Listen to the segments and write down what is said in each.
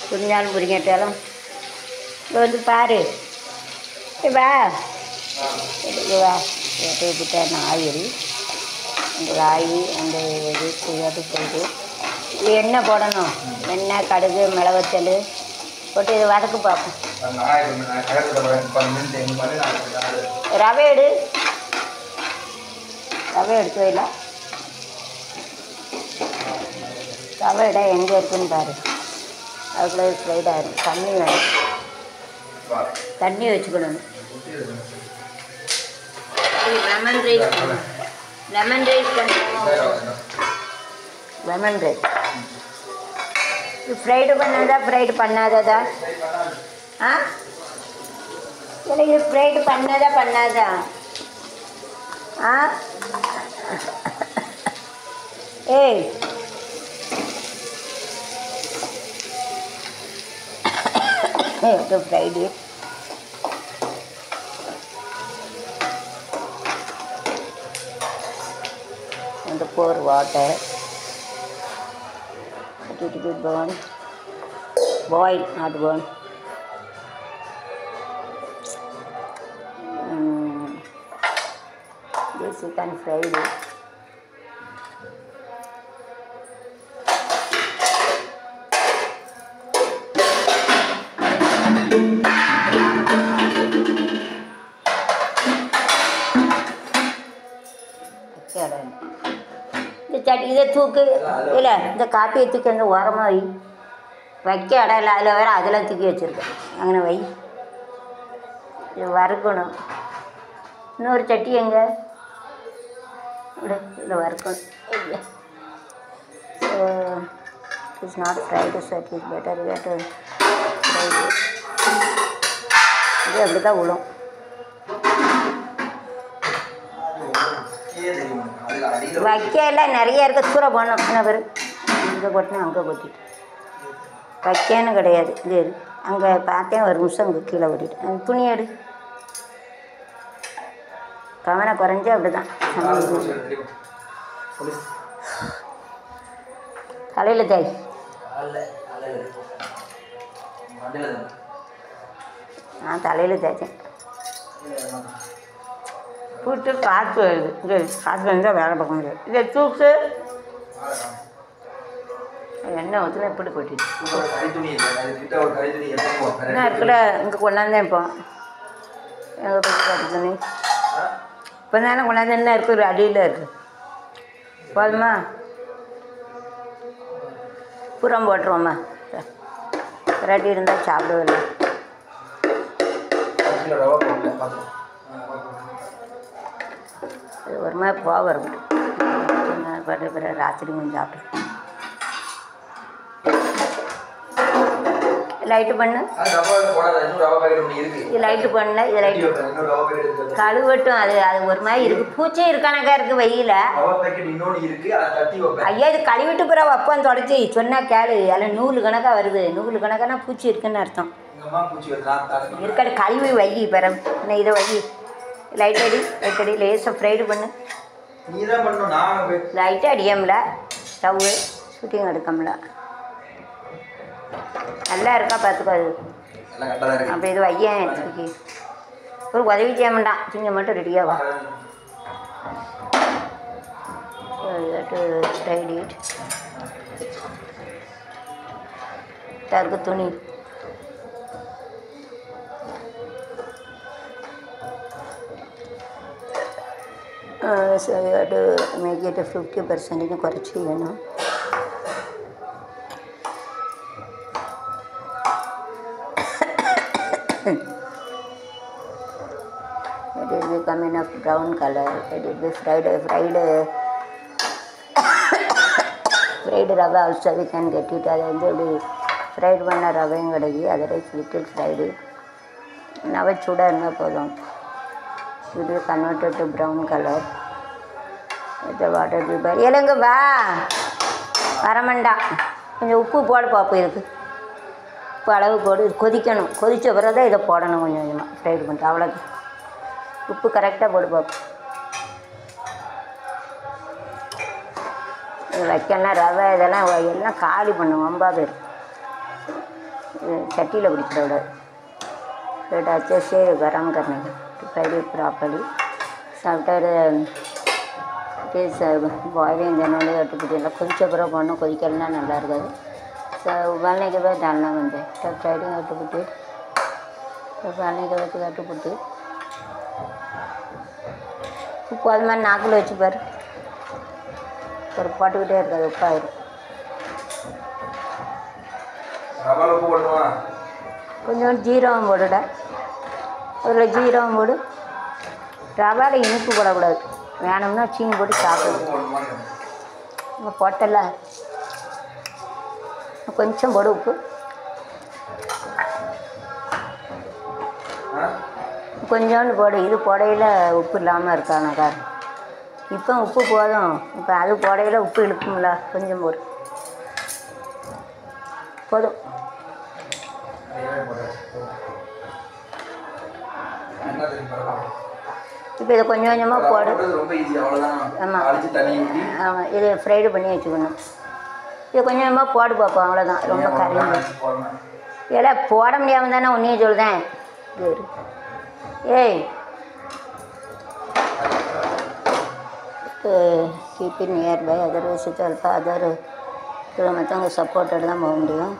புரிஞ்சாலும் புரிஞ்சிட்டாலும் இங்கே வந்து பாரு ஏ வா இங்கே வா விட்ட ஆயில் அந்த ஆயில் அந்த இது சுகர் போட்டு இது எண்ணெய் போடணும் எண்ணெய் கடுகு மிளகுத்தல் போட்டு இது வதக்கு பார்ப்போம் ரவை எடு ரவை எடுத்து வைல ரவை இடம் எங்கே இருக்குன்னு பாரு அதுக்குள்ளே ஃப்ரைட் ஆயிரும் தண்ணி வேணும் தண்ணி வச்சுக்கணும் lemon rice lemon rice lemon rice இது ஃப்ரைடு பண்ணாதா ஃப்ரைடு பண்ணாததா ஆ இல்லை இது ஃப்ரைடு பண்ணாதா பண்ணாதா ஆ ஏய் to fried it. And to pour water. Let it be burn. Boil, not burn. Mm. This you can fry it. கேளு. இந்த சட்டி இதை தூக்கு இல்லை இந்த காப்பியை தூக்கி அந்த ஓரமாக வை வைக்க இடம் இல்லை அதில் வேறு அதில் தூக்கி வச்சுருக்கேன் அங்கே வை இது வறுக்கணும் இன்னொரு சட்டி எங்கே இதில் வறுக்கணும் so it's not fried so it is better wet fried இது அப்படி தான் விழும் வைக்க எல்லாம் நிறைய இருக்க தூர போனோம் என்ன பேர் இங்கே கொட்டினா அங்கே கொட்டிட்டு வைக்கன்னு கிடையாது இது இரு. அங்கே பார்த்தேன் ஒரு நிமிஷம் அங்கே கீழே கொட்டிட்டு அந்த துணி எடு கவனம் குறைஞ்சு அப்படி தான் தலையில் தேய் நான் தலையில் தேய்ச்சேன் கூட்டு காற்று வருது இங்கே காற்று வந்தால் வேலை பார்க்க முடியாது இதை தூக்கு எண்ணெய் ஊற்றினா எப்படி கொட்டிட்டு என்ன இருக்குல்ல இங்கே கொண்டாந்தேன் இப்போ எங்கே போய் கட்டிக்கணி இப்போ தானே கொண்டாந்து என்ன இருக்குது ஒரு அடியில் இருக்குது போதுமா புறம் போட்டுருவோம்மா ரெடி இருந்தால் சாப்பிடுவில்ல அது ஒரு மாதிரி போக வரும் பட்டு பிறகு ராத்திரி கொஞ்சம் சாப்பிடு லைட்டு பண்ணு இது லைட்டு பண்ணல இது லைட்டு கழுவட்டும் அது அது ஒரு மாதிரி இருக்குது பூச்சியும் இருக்கானக்கா இருக்குது வெயில ஐயா இது கழுவிட்டு பிறகு வைப்போம் தொடச்சி சொன்னால் கேளு அதில் நூறு கணக்காக வருது நூறு கணக்கானா பூச்சி இருக்குன்னு அர்த்தம் இருக்காது கழுவி வை பிறகு என்ன இதை வை லைட் அடி லைட் அடி லேசாக ஃப்ரைடு பண்ணு நீதான் பண்ணணும் நான் போய் லைட்டாக அடியம்ல ஸ்டவ்வு ஷூட்டிங் எடுக்கம்ல நல்லா இருக்கா பார்த்துக்கோ அது எல்லாம் கரெக்டாக தான் இருக்கு அப்போ இது வையன் தூக்கி ஒரு உதவி செய்ய வேண்டாம் நீங்கள் மட்டும் ரெடியாக வா ஃப்ரைட் இட் இருக்கு துணி so to make it fifty percentage குறைச்சி வேணும் It will become enough brown color. It will be fried, fried, fried ரவை also we can get it. அது வந்து இப்படி ஃப்ரைட் பண்ண ரவையும் கிடைக்கி அதை ரைஸ் லிட்டில் ஃப்ரைடு நவை சூடாக இருந்தால் போதும் இது கன்வெர்டட் டு ப்ரௌன் கலர் இந்த வாட்டர் பீப்பர் இலங்க வா வரமண்டா கொஞ்சம் உப்பு போட பார்ப்போம் இதுக்கு உப்பு அளவு போடு இது கொதிக்கணும் கொதித்த பிறகு தான் இதை போடணும் கொஞ்சம் கொஞ்சமாக ஃப்ரைடு பண்ணிட்டு அவ்வளோ உப்பு கரெக்டாக போட்டு பார்ப்போம் இது வைக்கணும் ரவை இதெல்லாம் வ- எல்லாம் காலி பண்ணும் வம்பா பேர் சட்டியில் பிடிச்சிட விடாது फिर अच्छे से गरम करने का to fry it properly so after it is uh, boiling then only you have to put it கொஞ்சம் அப்புறம் பண்ணணும் கொதிக்கலன்னா நல்லா இருக்காது ஸோ उबालने के बाद डालना बनता है तब fried you have to put it तब उबालने के बाद you have to put it உப்பு அது மாதிரி நாக்கில் வச்சு பாரு ஒரு போட்டுக்கிட்டே இருக்காது உப்பாயிரும் ரவால உப்பு போடணுமா கொஞ்சம் ஜீரகம் போடுடா ஒரு ஜீரகம் போடு ரவாவில் இனிப்பு போடக்கூடாது வேணும்னா சீனி போட்டு சாப்பிடு உப்பு போடணுமா இங்கே போட்டல கொஞ்சம் போடு உப்பு ஆ கொஞ்சோண்டு போடு இது புடையில உப்பு இல்லாமல் இருக்கானக்கா இப்போ உப்பு போதும் இப்போ அது புடையில உப்பு இழுக்கும்ல கொஞ்சம் போடு போதும் நிறையவே போட்டாச்சு என்ன தெரியும் பரவாயில்ல இப்போ இதை கொஞ்சம் கொஞ்சமாக போடு போடுறது ரொம்ப ஈஸி அவ்வளோதான் ஆமா. அழிச்சு தண்ணி ஊற்றி ஆமாம் இதை ஃப்ரைடு பண்ணி வச்சுக்கணும் இதை கொஞ்சம் கொஞ்சமாக போடு பார்ப்போம் அவ்வளோதான் ரொம்ப கரைஞ்சி போடணும் ஏடா போட முடியாமல் தானே உன்னையும் சொல்லுதேன் இது இரு. ஏய் keep it near by otherwise ಸ್ವಲ್ಪ அதர் இதில் மற்றவங்க சப்போர்ட்டட் தான் போக முடியும்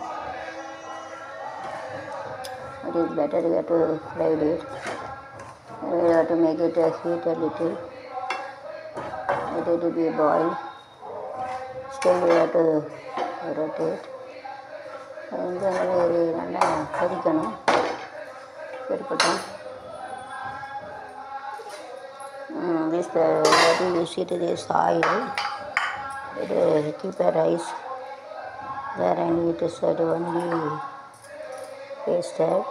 it is better you have to fried it you have to make it uh, heat a little let it be boiled still you have to rotate வந்து அது நல்லா கொதிக்கணும் இருக்கட்டும் this uh, what you use it is oil it uh, keep a rice there and it is uh, only pasted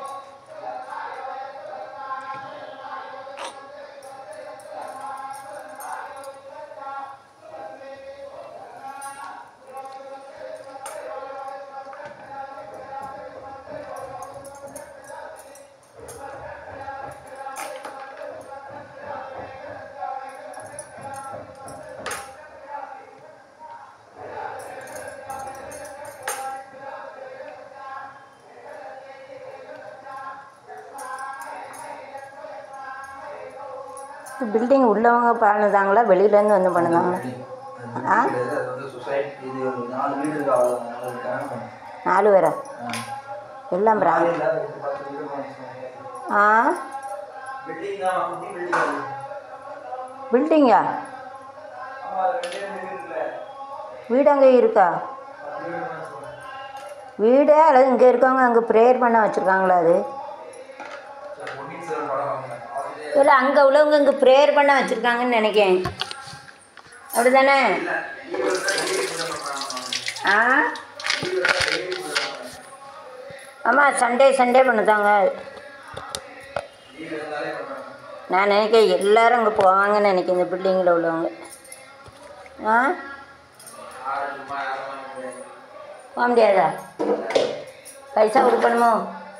building உள்ளவங்க பண்ணுதாங்களா வெளியிலேருந்து வந்து பண்ணுதாங்களா ஆ? அது வந்து சொசைட்டி இது ஒரு நாலு வீடு இருக்கு அவ்வளோதான் நாலு இருக்காங்க நாலு பேரா எல்லாம் பிரா நாலு இல்லாத எட்டு பத்து வீடு இருக்கும். ஆ பில்டிங் தான் குட்டி பில்டிங் அது பில்டிங்கா ஆமா அது ரெண்டே ரெண்டு வீடு இருக்குல்ல வீடு அங்கே இருக்கா பத்து வீடு தான் வச்சுக்கோங்க. வீடே அல்லது இங்கே இருக்கவங்க அங்கே ப்ரேயர் பண்ண வச்சுருக்காங்களா அது சரி, பொன்னியின் செல்வன் படம் வாங்கினேன் அதுலேயே இல்லை அங்கே உள்ளவங்க இங்கே ப்ரேயர் பண்ண வச்சுருக்காங்கன்னு நினைக்கிறேன் அப்படி தானே இல்லை லீவ் இருந்தால் டெய்லி பூஜை பண்ணுறாங்க ஆ லீவ் இருந்தால் டெய்லி பூஜை பண்ணுறாங்க ஆமாம் சண்டே சண்டே பண்ணுதாங்க லீவ் இருந்தாலே பண்ணுறாங்க நான் நினைக்கிறேன் எல்லாரும் அங்கே போவாங்கன்னு நினைக்கிறேன் இந்த பில்டிங்கில் உள்ளவங்க ஆ யாரும் சும்மா யாரும் வாங்க முடியாது போக முடியாதா பைசா கொடுக்கணுமோ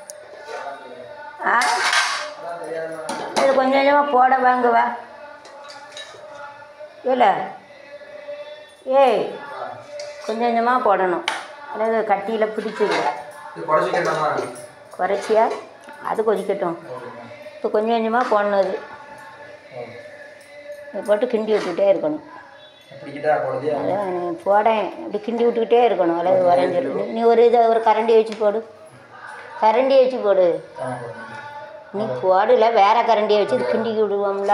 ஆ அதான் தெரியாதுமா இது கொஞ்சம் கொஞ்சமாக போட வாங்க வா இல்லை ஏய் கொஞ்சம் கொஞ்சமாக போடணும் அதாவது கட்டியில் பிடிச்சிடும் இது குறைச்சிக்கட்டாமா குறைச்சியா அது கொதிக்கட்டும் இப்போ கொஞ்சம் கொஞ்சமாக போடணும் அது இதை போட்டு கிண்டி விட்டுக்கிட்டே இருக்கணும் பிடிக்கிட்டா போடுது அதான் நீ போடேன் அப்படி கிண்டி விட்டுக்கிட்டே இருக்கணும் அல்லது உறைஞ்சிடும் நீ ஒரு இதை ஒரு கரண்டி வச்சு போடு கரண்டி வச்சு போடு நீ போடல வேற கரண்டியை வச்சு இது கிண்டி விடுவோம்ல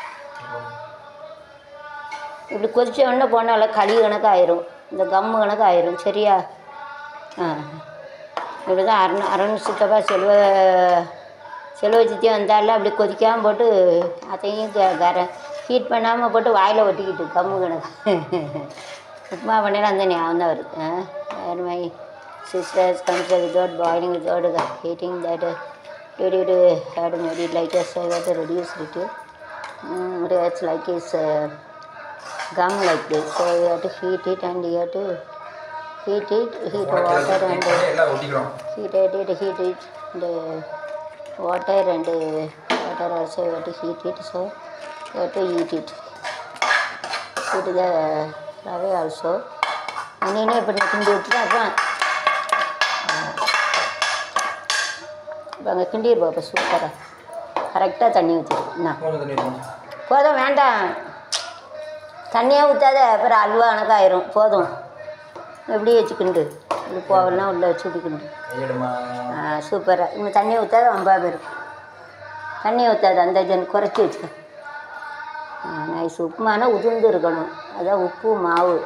இப்படி கொதிச்ச உடனே போனால களி கணக்கு ஆயிரும் இந்த கம்மு கணக்கு ஆயிரும் சரியா ஆ இப்படி தான் அரண் அரண் சித்தப்பா செல்வ செல்வ சித்தி வந்தால அப்படி கொதிக்காமல் போட்டு அதையும் க- கர ஹீட் பண்ணாமல் போட்டு வாயில் ஒட்டிக்கிட்டு கம்மு கணக்கு உப்புமா பண்ணினா அந்த ஞாபகம் தான் வருது வேறு மாதிரி sisters comes without boiling without heating that uh, due to the had made it like a so that reduce it um, it's like is uh, gum like this so you have to heat it and you have to heat it heat water and uh, எல்லாம் ஒட்டிக்கிறோம் heat it heat it and uh, water and uh, water also you have to heat it so you have to eat it eat the rava also நீனே இப்போ கிண்டி விட்டுட்டு அப்புறம் இப்போ அங்கே கிண்டிரு பாப்பா சூப்பராக கரெக்டாக தண்ணி ஊற்றிடுண்ணா போன தண்ணி ஊத்தணும். போதும் வேண்டாம் தண்ணியே ஊற்றாத அப்புறம் அல்வா கணக்காயிரும் போதும் எப்படி வச்சுக்கிண்டு இது போகலாம் உள்ளே வச்சு விட்டுக்கிண்டு ஐயடமா சூப்பராக இன்னும் தண்ணி ஊற்றாத வம்பா போயிடும் தண்ணி ஊற்றாத அந்த ஜன் குறைச்சி வச்சுக்க நைஸ் உப்புமானா உதிர்ந்து இருக்கணும் அதான் உப்பு மாவு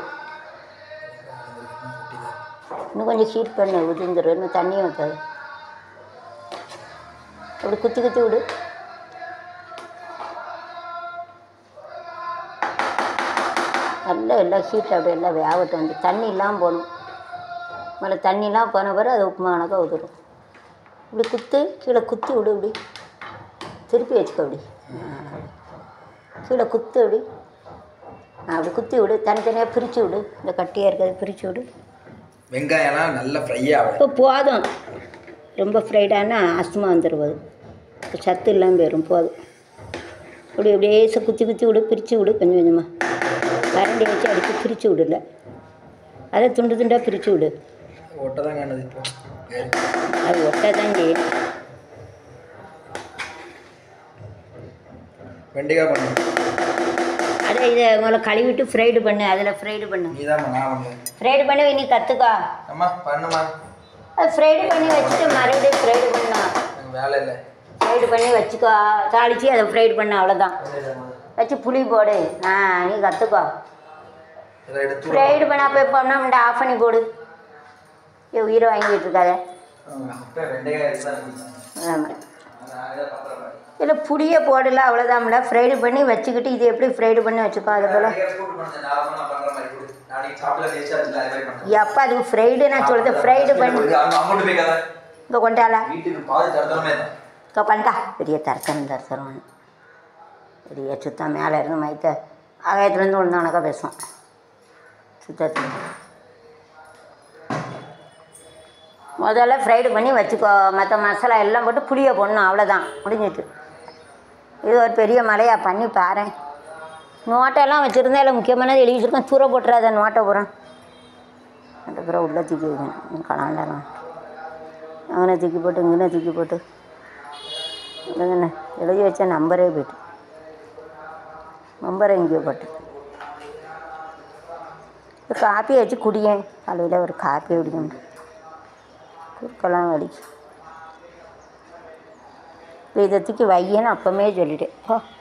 இன்னும் கொஞ்சம் ஹீட் பண்ணு உதிர்ந்துடும் இன்னும் தண்ணி ஊற்றாது அப்படி குத்தி குத்தி விடு நல்லா எல்லாம் ஹீட் அப்படி எல்லாம் வேகட்டும் வந்து தண்ணி இல்லாமல் போகணும் மேலே தண்ணிலாம் போன பிறகு அது உப்புமா கணக்காக உதிரும் இப்படி குத்து கீழே குத்தி விடு இப்படி திருப்பி வச்சுக்கோ அப்படி ஆ. கீழே குத்து அப்படி ஆ, அப்படி குத்தி விடு தனித்தனியாக பிரித்து விடு இந்த கட்டியாக இருக்கிறத பிரித்து விடு வெங்காயம்லாம் நல்லா ஃப்ரை ஆகும் இப்போ போதும் ரொம்ப ஃப்ரைடானா அஸ்துமா வந்துடுவது இப்போ சத்து இல்லாமல் போயிடும் போதும் இப்படி அப்படியே ச- குத்தி குத்தி விடு பிரித்து விடு கொஞ்சம் கொஞ்சமாக கரண்டி வச்சு அடித்து பிரித்து விடல அதை துண்டு துண்டாக பிரித்து விடு ஒட்ட தான் காணுது இப்போ சரி. அது ஒட்ட தான் செய்யும் வெண்டைக்காய் பண்ணு அதை இதை முதல்ல கழுவிட்டு ஃப்ரைடு பண்ணு அதில் ஃப்ரைடு பண்ணு நீ தான் நான் பண்ணுவேன் ஃப்ரைடு பண்ணி நீ கற்றுக்கா அம்மா பண்ணுமா அது ஃப்ரைடு பண்ணி வச்சுட்டு மறுபடியும் ஃப்ரைடு பண்ணா எனக்கு வேலை இல்லை ஃப்ரைடு பண்ணி வச்சுக்கோ தாளித்து அதை ஃப்ரைடு பண்ண அவ்வளோதான் வச்சு புளி போடு ஆ நீ கற்றுக்கோ இதை எடுத்து ஃப்ரைடு பண்ண அப்போ பண்ண ஆஃப் பண்ணி போடு ஏ உயிரை வாங்கிட்டு இருக்காத அப்போ வெண்டைக்காய் எடுத்து தான் இருந்துச்சு. ஆமாம் நான் இதை பத்திரம் இல்லை புளியை போடல அவ்வளோதான்ல ஃப்ரைடு பண்ணி வச்சுக்கிட்டு இது எப்படி ஃப்ரைடு பண்ணி வச்சுக்கோ அது போல் வெண்டைக்காய் கூட்டு பண்ணுங்க. நார்மலா நான் பண்ற மாதிரி கொடு. நாளைக்கு சாப்பிடல டேஸ்டா இருக்குல்ல, அதே மாதிரி பண்றேன். எப்போ அதுக்கு ஃப்ரைடு நான் சொல்கிறது ஃப்ரைடு பண்ணி இது அவங்க அம்மோட்டு போய் கதை. இங்கே கொண்டால வீட்டுக்கு பாதி தரத்தரமே தான் இங்கே பண்ணிட்டா பெரிய தரத்தரம் தரத்தரம் பெரிய சுத்தம் மேலே இருந்து மைத்த ஆகாயத்துலேருந்து விழுந்தவனக்கா பேசுவோம் சுத்தத்தில் முதல்ல ஃப்ரைடு பண்ணி வச்சுக்கோ மற்ற மசாலா எல்லாம் போட்டு புளியை போடணும் அவ்வளோதான் முடிஞ்சிட்டு இது ஒரு பெரிய மலையாக பண்ணி பாரேன் நோட்டெல்லாம் வச்சுருந்தா இல்லை முக்கியமானது எழுதி வச்சுருக்கேன் தூர போட்டுறாத நோட்டை பூரா நோட்டை பூரா உள்ளே தூக்கி வைக்கணும் கலாண்டலாம் அங்கே தூக்கி போட்டு இங்கே தூக்கி போட்டு இல்லைங்கண்ணே எழுதி வச்ச நம்பரே போயிட்டு நம்பரை எங்கேயோ போட்டு ஒரு காப்பி வச்சு குடியேன் காலையில் ஒரு காப்பி குடிக்கணும் குறுக்கெல்லாம் வலிக்கு இப்போ இதை தூக்கி வையன்னு அப்போமே சொல்லிட்டேன் போ